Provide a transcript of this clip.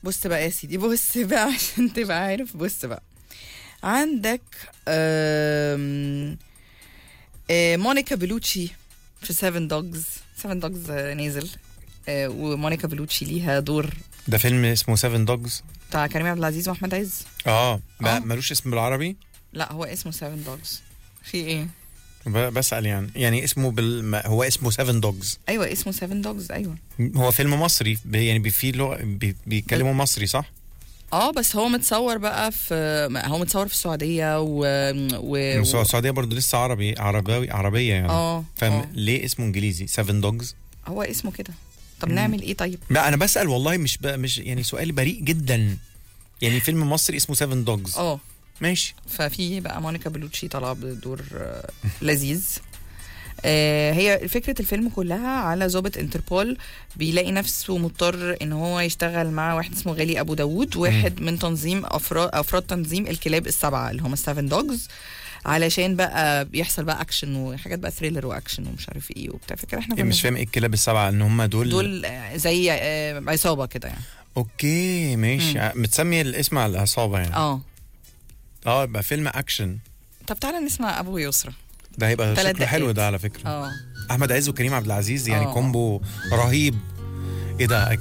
بص بقى يا سيدي بص بقى عشان تبقى عارف بص بقى عندك آم، آه، مونيكا بلوتشي في سيفن دوجز سيفن دوجز نازل آه، ومونيكا بلوتشي ليها دور ده فيلم اسمه سيفن دوجز بتاع كريم عبد العزيز واحمد عز اه آه. بقى ملوش اسم بالعربي لا هو اسمه سيفن دوجز في ايه ب- بسأل يعني يعني اسمه بال... ما- هو اسمه سيفن دوجز ايوه اسمه سيفن دوجز ايوه هو فيلم مصري ب- يعني بي- فيه لغة بي... بيتكلموا مصري صح؟ اه بس هو متصور بقى في هو متصور في السعوديه و, و... بس هو السعودية برضه لسه عربي عرباوي عربية يعني اه فاهم آه. ليه اسمه انجليزي سيفن دوجز؟ هو اسمه كده طب نعمل ايه طيب لا انا بسأل والله مش ب... مش يعني سؤال بريء جدا يعني فيلم مصري اسمه سيفن دوجز اه ماشي ففي بقى مونيكا بلوتشي طالعه بدور آه، لذيذ آه، هي فكرة الفيلم كلها على ضابط انتربول بيلاقي نفسه مضطر ان هو يشتغل مع واحد اسمه غالي ابو داوود واحد من تنظيم افراد افراد تنظيم الكلاب السبعة اللي هم السفن دوجز علشان بقى بيحصل بقى اكشن وحاجات بقى ثريلر واكشن ومش عارف ايه وبتاع فكرة احنا إيه كنا مش فاهم ايه الكلاب السبعة ان هم دول دول آه، زي آه، عصابة كده يعني اوكي ماشي متسمي الاسم على العصابة يعني اه اه يبقى فيلم اكشن طب تعالى نسمع ابو يسرى ده هيبقى تلات شكله حلو دقايق. ده على فكرة اه احمد عز وكريم عبد العزيز يعني آه. كومبو رهيب ايه ده